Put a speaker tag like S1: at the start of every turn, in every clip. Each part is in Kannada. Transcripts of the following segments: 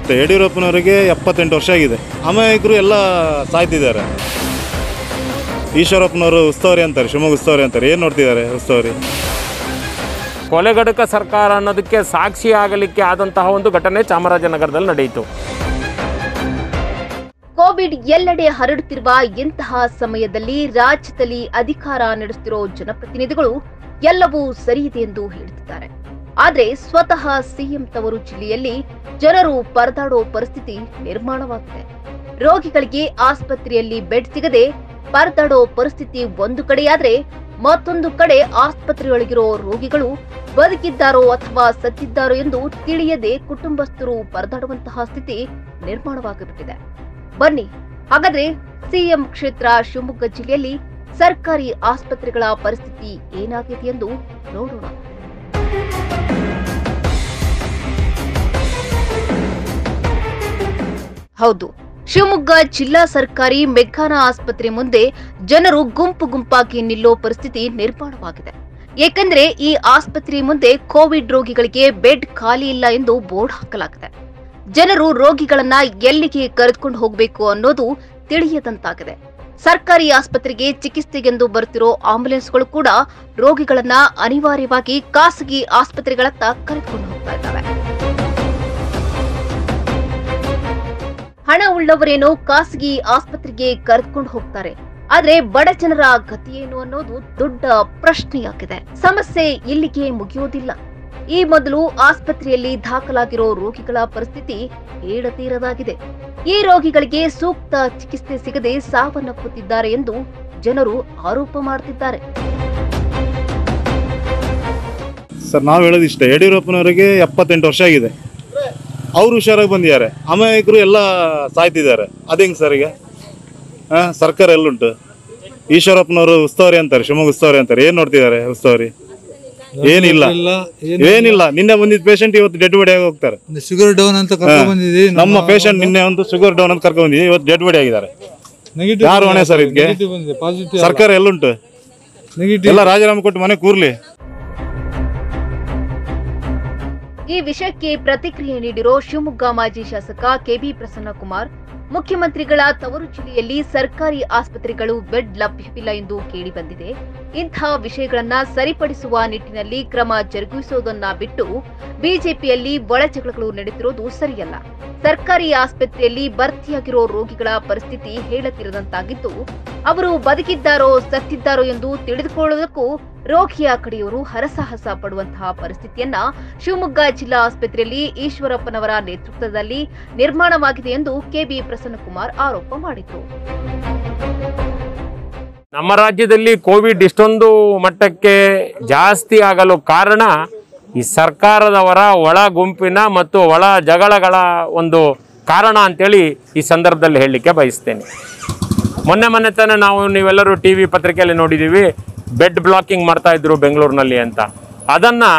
S1: ಮತ್ತೆ ಯಡಿಯೂರಪ್ಪನವರಿಗೆ ಎಪ್ಪತ್ತೆಂಟು ವರ್ಷ ಆಗಿದೆ ಅಮಾಯಕರು ಎಲ್ಲ ಸಾಯ್ತಿದ್ದಾರೆ ಈಶ್ವರಪ್ಪನವರು ಉಸ್ತುವಾರಿ ಅಂತಾರೆ ಶಿವಮೊಗ್ಗ ಉಸ್ತುವಾರಿ ಅಂತಾರೆ ಏನು ನೋಡ್ತಿದ್ದಾರೆ ಉಸ್ತುವಾರಿ
S2: ಕೊಲೆಗಡಕ ಸರ್ಕಾರ ಅನ್ನೋದಕ್ಕೆ ಸಾಕ್ಷಿ ಆಗಲಿಕ್ಕೆ ಆದಂತಹ ಒಂದು ಘಟನೆ ಚಾಮರಾಜನಗರದಲ್ಲಿ ನಡೆಯಿತು
S3: ಕೋವಿಡ್ ಎಲ್ಲೆಡೆ ಹರಡುತ್ತಿರುವ ಇಂತಹ ಸಮಯದಲ್ಲಿ ರಾಜ್ಯದಲ್ಲಿ ಅಧಿಕಾರ ನಡೆಸುತ್ತಿರೋ ಜನಪ್ರತಿನಿಧಿಗಳು ಎಲ್ಲವೂ ಸರಿಯಿದೆ ಎಂದು ಹೇಳುತ್ತಿದ್ದಾರೆ ಆದ್ರೆ ಸ್ವತಃ ಸಿಎಂ ತವರು ಜಿಲ್ಲೆಯಲ್ಲಿ ಜನರು ಪರದಾಡೋ ಪರಿಸ್ಥಿತಿ ನಿರ್ಮಾಣವಾಗಿದೆ ರೋಗಿಗಳಿಗೆ ಆಸ್ಪತ್ರೆಯಲ್ಲಿ ಬೆಡ್ ಸಿಗದೆ ಪರದಾಡೋ ಪರಿಸ್ಥಿತಿ ಒಂದು ಕಡೆಯಾದ್ರೆ ಮತ್ತೊಂದು ಕಡೆ ಆಸ್ಪತ್ರೆಯೊಳಗಿರೋ ರೋಗಿಗಳು ಬದುಕಿದ್ದಾರೋ ಅಥವಾ ಸತ್ತಿದ್ದಾರೋ ಎಂದು ತಿಳಿಯದೆ ಕುಟುಂಬಸ್ಥರು ಪರದಾಡುವಂತಹ ಸ್ಥಿತಿ ನಿರ್ಮಾಣವಾಗಿಬಿಟ್ಟಿದೆ ಬನ್ನಿ ಹಾಗಾದ್ರೆ ಸಿಎಂ ಕ್ಷೇತ್ರ ಶಿವಮೊಗ್ಗ ಜಿಲ್ಲೆಯಲ್ಲಿ ಸರ್ಕಾರಿ ಆಸ್ಪತ್ರೆಗಳ ಪರಿಸ್ಥಿತಿ ಏನಾಗಿದೆ ಎಂದು ನೋಡೋಣ ಹೌದು ಶಿವಮೊಗ್ಗ ಜಿಲ್ಲಾ ಸರ್ಕಾರಿ ಮೆಗ್ಗಾನ ಆಸ್ಪತ್ರೆ ಮುಂದೆ ಜನರು ಗುಂಪು ಗುಂಪಾಗಿ ನಿಲ್ಲೋ ಪರಿಸ್ಥಿತಿ ನಿರ್ಮಾಣವಾಗಿದೆ ಏಕೆಂದ್ರೆ ಈ ಆಸ್ಪತ್ರೆ ಮುಂದೆ ಕೋವಿಡ್ ರೋಗಿಗಳಿಗೆ ಬೆಡ್ ಖಾಲಿ ಇಲ್ಲ ಎಂದು ಬೋರ್ಡ್ ಹಾಕಲಾಗಿದೆ ಜನರು ರೋಗಿಗಳನ್ನ ಎಲ್ಲಿಗೆ ಕರೆದುಕೊಂಡು ಹೋಗಬೇಕು ಅನ್ನೋದು ತಿಳಿಯದಂತಾಗಿದೆ ಸರ್ಕಾರಿ ಆಸ್ಪತ್ರೆಗೆ ಚಿಕಿತ್ಸೆಗೆಂದು ಬರುತ್ತಿರೋ ಆಂಬ್ಯುಲೆನ್ಸ್ಗಳು ಕೂಡ ರೋಗಿಗಳನ್ನ ಅನಿವಾರ್ಯವಾಗಿ ಖಾಸಗಿ ಆಸ್ಪತ್ರೆಗಳತ್ತ ಕರೆದುಕೊಂಡು ಹೋಗ್ತಾ ಇದ್ದಾವೆ ಹಣ ಉಳ್ಳವರೇನೋ ಖಾಸಗಿ ಆಸ್ಪತ್ರೆಗೆ ಕರೆದುಕೊಂಡು ಹೋಗ್ತಾರೆ ಆದ್ರೆ ಬಡ ಜನರ ಗತಿಯೇನು ಅನ್ನೋದು ದೊಡ್ಡ ಪ್ರಶ್ನೆಯಾಗಿದೆ ಸಮಸ್ಯೆ ಇಲ್ಲಿಗೆ ಮುಗಿಯೋದಿಲ್ಲ ಈ ಮೊದಲು ಆಸ್ಪತ್ರೆಯಲ್ಲಿ ದಾಖಲಾಗಿರೋ ರೋಗಿಗಳ ಪರಿಸ್ಥಿತಿ ಹೇಳತೀರದಾಗಿದೆ ಈ ರೋಗಿಗಳಿಗೆ ಸೂಕ್ತ ಚಿಕಿತ್ಸೆ ಸಿಗದೆ ಸಾವನ್ನಪ್ಪುತ್ತಿದ್ದಾರೆ ಎಂದು ಜನರು ಆರೋಪ ಮಾಡ್ತಿದ್ದಾರೆ
S1: ಸರ್ ನಾವು ಹೇಳೋದು ಇಷ್ಟ ಯಡಿಯೂರಪ್ಪನವರಿಗೆ ಎಪ್ಪತ್ತೆಂಟು ವರ್ಷ ಆಗಿದೆ ಅವರು ಹುಷಾರಾಗಿ ಬಂದಿದ್ದಾರೆ ಅಮಾಯಕರು ಎಲ್ಲ ಸಾಯ್ತಿದ್ದಾರೆ ಅದೇಂಗೆ ಸರ್ ಈಗ ಹಾಂ ಸರ್ಕಾರ ಎಲ್ಲುಂಟು ಈಶ್ವರಪ್ಪನವರು ಉಸ್ತುವಾರಿ ಅಂತಾರೆ ಶಿವಮೊಗ್ಗ ಉಸ್ತುವಾರಿ ಅಂತಾರೆ ಏನು ನೋಡ್ತಿದ್ದಾರೆ ಉಸ್ತುವಾರಿ ಏನಿಲ್ಲ ಏನಿಲ್ಲ ನಿನ್ನೆ ಬಂದಿದ್ದ ಪೇಷಂಟ್ ಇವತ್ತು ಡೆಡ್ ಬಾಡಿ ಆಗಿ ಹೋಗ್ತಾರೆ
S4: ಶುಗರ್ ಡೌನ್ ಅಂತ ಕರ್ಕೊಂಡ್ ಬಂದಿದ್ವಿ
S1: ನಮ್ಮ ಪೇಷಂಟ್ ನಿನ್ನೆ ಒಂದು ಶುಗರ್ ಡೌನ್ ಅಂತ ಕರ್ಕೊಂಡು ಬಂದಿದ್ದೀವಿ ಇವತ್ತು ಡೆಡ್ ಬಾಡಿ ಆಗಿದ್ದಾರೆ
S4: ನೆಗೆಟಿವ್
S1: ಯಾರು ಹೊಣೆ ಸರ್ ಇದಕ್ಕೆ
S4: ನೆಗೆಟಿವ್ ಬಂದಿದೆ ಪಾಸಿಟಿವ್
S1: ಸರ್ಕಾರ ಎಲ್ಲುಂಟು
S4: ನೆಗೆಟಿವ್
S1: ಎಲ್ಲ ರಾಜೀನಾಮೆ ಕೊಟ್ಟು ಮನೆ ಕೂರ್ಲಿ
S3: ಈ ವಿಷಯಕ್ಕೆ ಪ್ರತಿಕ್ರಿಯೆ ನೀಡಿರೋ ಶಿವಮೊಗ್ಗ ಮಾಜಿ ಶಾಸಕ ಕೆಬಿ ಪ್ರಸನ್ನಕುಮಾರ್ ಮುಖ್ಯಮಂತ್ರಿಗಳ ತವರು ಜಿಲ್ಲೆಯಲ್ಲಿ ಸರ್ಕಾರಿ ಆಸ್ಪತ್ರೆಗಳು ಬೆಡ್ ಲಭ್ಯವಿಲ್ಲ ಎಂದು ಕೇಳಿಬಂದಿದೆ ಇಂತಹ ವಿಷಯಗಳನ್ನ ಸರಿಪಡಿಸುವ ನಿಟ್ಟಿನಲ್ಲಿ ಕ್ರಮ ಜರುಗಿಸುವುದನ್ನ ಬಿಟ್ಟು ಬಿಜೆಪಿಯಲ್ಲಿ ಒಳಜಗಳಗಳು ನಡೆದಿರೋದು ಸರಿಯಲ್ಲ ಸರ್ಕಾರಿ ಆಸ್ಪತ್ರೆಯಲ್ಲಿ ಭರ್ತಿಯಾಗಿರೋ ರೋಗಿಗಳ ಪರಿಸ್ಥಿತಿ ಹೇಳತಿರದಂತಾಗಿದ್ದು ಅವರು ಬದುಕಿದ್ದಾರೋ ಸತ್ತಿದ್ದಾರೋ ಎಂದು ತಿಳಿದುಕೊಳ್ಳುವುದಕ್ಕೂ ರೋಗಿಯ ಕಡೆಯವರು ಹರಸಾಹಸ ಪಡುವಂತಹ ಪರಿಸ್ಥಿತಿಯನ್ನ ಶಿವಮೊಗ್ಗ ಜಿಲ್ಲಾ ಆಸ್ಪತ್ರೆಯಲ್ಲಿ ಈಶ್ವರಪ್ಪನವರ ನೇತೃತ್ವದಲ್ಲಿ ನಿರ್ಮಾಣವಾಗಿದೆ ಎಂದು ಕೆಬಿ ಪ್ರಸನ್ನಕುಮಾರ್ ಆರೋಪ ಮಾಡಿದರು
S2: ನಮ್ಮ ರಾಜ್ಯದಲ್ಲಿ ಕೋವಿಡ್ ಇಷ್ಟೊಂದು ಮಟ್ಟಕ್ಕೆ ಜಾಸ್ತಿ ಆಗಲು ಕಾರಣ ಈ ಸರ್ಕಾರದವರ ಒಳ ಗುಂಪಿನ ಮತ್ತು ಒಳ ಜಗಳಗಳ ಒಂದು ಕಾರಣ ಅಂತೇಳಿ ಈ ಸಂದರ್ಭದಲ್ಲಿ ಹೇಳಲಿಕ್ಕೆ ಬಯಸ್ತೇನೆ ಮೊನ್ನೆ ಮೊನ್ನೆ ತಾನೇ ನಾವು ನೀವೆಲ್ಲರೂ ಟಿ ವಿ ಪತ್ರಿಕೆಯಲ್ಲಿ ನೋಡಿದ್ದೀವಿ ಬೆಡ್ ಬ್ಲಾಕಿಂಗ್ ಮಾಡ್ತಾ ಇದ್ರು ಬೆಂಗಳೂರಿನಲ್ಲಿ ಅಂತ ಅದನ್ನು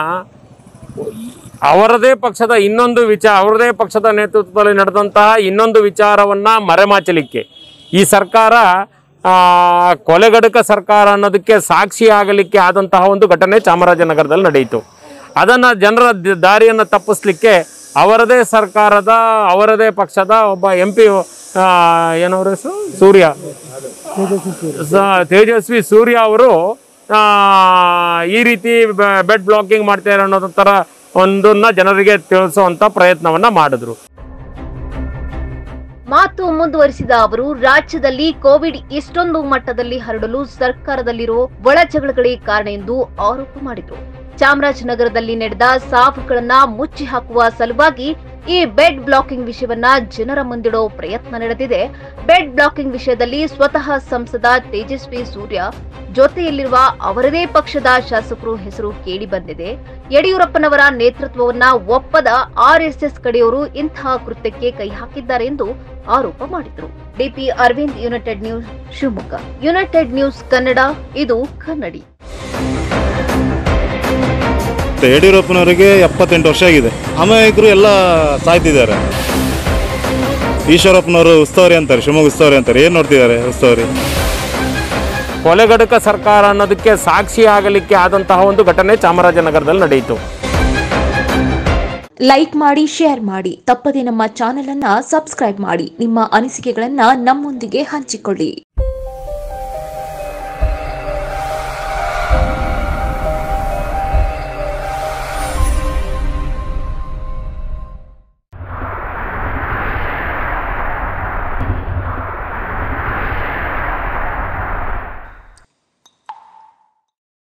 S2: ಅವರದೇ ಪಕ್ಷದ ಇನ್ನೊಂದು ವಿಚಾರ ಅವರದೇ ಪಕ್ಷದ ನೇತೃತ್ವದಲ್ಲಿ ನಡೆದಂತಹ ಇನ್ನೊಂದು ವಿಚಾರವನ್ನು ಮರೆಮಾಚಲಿಕ್ಕೆ ಈ ಸರ್ಕಾರ ಆ, ಕೊಲೆಗಡಕ ಸರ್ಕಾರ ಅನ್ನೋದಕ್ಕೆ ಸಾಕ್ಷಿ ಆಗಲಿಕ್ಕೆ ಆದಂತಹ ಒಂದು ಘಟನೆ ಚಾಮರಾಜನಗರದಲ್ಲಿ ನಡೆಯಿತು ಅದನ್ನು ಜನರ ದ- ದಾರಿಯನ್ನು ತಪ್ಪಿಸ್ಲಿಕ್ಕೆ ಅವರದೇ ಸರ್ಕಾರದ ಅವರದೇ ಪಕ್ಷದ ಒಬ್ಬ ಎಂ ಪಿ ಏನವ್ರ ಹೆಸರು ಸೂರ್ಯ ಸ- ತೇಜಸ್ವಿ ಸೂರ್ಯ ಅವರು ಆ, ಈ ರೀತಿ ಬೆಡ್ ಬ್ಲಾಕಿಂಗ್ ಮಾಡ್ತಾರೆ ಅನ್ನೋದು ಥರ ಒಂದನ್ನ ಜನರಿಗೆ ತಿಳಿಸುವಂತ ಪ್ರಯತ್ನವನ್ನ ಮಾಡಿದ್ರು
S3: ಮಾತು ಮುಂದುವರಿಸಿದ ಅವರು ರಾಜ್ಯದಲ್ಲಿ ಕೋವಿಡ್ ಇಷ್ಟೊಂದು ಮಟ್ಟದಲ್ಲಿ ಹರಡಲು ಸರ್ಕಾರದಲ್ಲಿರೋ ಒಳಜಗಳಗಳೇ ಕಾರಣ ಎಂದು ಆರೋಪ ಮಾಡಿದರು ಚಾಮರಾಜನಗರದಲ್ಲಿ ನಡೆದ ಸಾವುಗಳನ್ನ ಮುಚ್ಚಿ ಹಾಕುವ ಸಲುವಾಗಿ ಈ ಬೆಡ್ ಬ್ಲಾಕಿಂಗ್ ವಿಷಯವನ್ನ ಜನರ ಮುಂದಿಡೋ ಪ್ರಯತ್ನ ನಡೆದಿದೆ ಬೆಡ್ ಬ್ಲಾಕಿಂಗ್ ವಿಷಯದಲ್ಲಿ ಸ್ವತಃ ಸಂಸದ ತೇಜಸ್ವಿ ಸೂರ್ಯ ಜೊತೆಯಲ್ಲಿರುವ ಅವರದೇ ಪಕ್ಷದ ಶಾಸಕರು ಹೆಸರು ಕೇಳಿ ಬಂದಿದೆ ಯಡಿಯೂರಪ್ಪನವರ ನೇತೃತ್ವವನ್ನ ಒಪ್ಪದ ಆರ್ಎಸ್ಎಸ್ ಕಡೆಯವರು ಇಂತಹ ಕೃತ್ಯಕ್ಕೆ ಕೈ ಹಾಕಿದ್ದಾರೆ ಎಂದು ಆರೋಪ ಮಾಡಿದರು DP Aravind united news Shivamogga united news Kannada ಇದು ಕನ್ನಡಿ
S1: ಮತ್ತೆ ಯಡಿಯೂರಪ್ಪನವರಿಗೆ ಎಪ್ಪತ್ತೆಂಟು ವರ್ಷ ಆಗಿದೆ ಅಮಾಯಕರು ಎಲ್ಲ ಸಾಯ್ತಿದ್ದಾರೆ ಈಶ್ವರಪ್ಪನವರು ಉಸ್ತುವಾರಿ ಅಂತಾರೆ ಶಿವಮೊಗ್ಗ ಉಸ್ತುವಾರಿ ಅಂತಾರೆ ಏನು ನೋಡ್ತಿದ್ದಾರೆ ಉಸ್ತುವಾರಿ
S2: ಕೊಲೆಗಡಕ ಸರ್ಕಾರ ಅನ್ನೋದಕ್ಕೆ ಸಾಕ್ಷಿ ಆಗಲಿಕ್ಕೆ ಆದಂತಹ ಒಂದು ಘಟನೆ ಚಾಮರಾಜನಗರದಲ್ಲಿ ನಡೆಯಿತು
S5: ಲೈಕ್ ಮಾಡಿ ಶೇರ್ ಮಾಡಿ ತಪ್ಪದೆ ನಮ್ಮ ಚಾನೆಲ್ ಅನ್ನ ಸಬ್ಸ್ಕ್ರೈಬ್ ಮಾಡಿ ನಿಮ್ಮ ಅನಿಸಿಕೆಗಳನ್ನ ನಮ್ಮೊಂದಿಗೆ ಹಂಚಿಕೊಳ್ಳಿ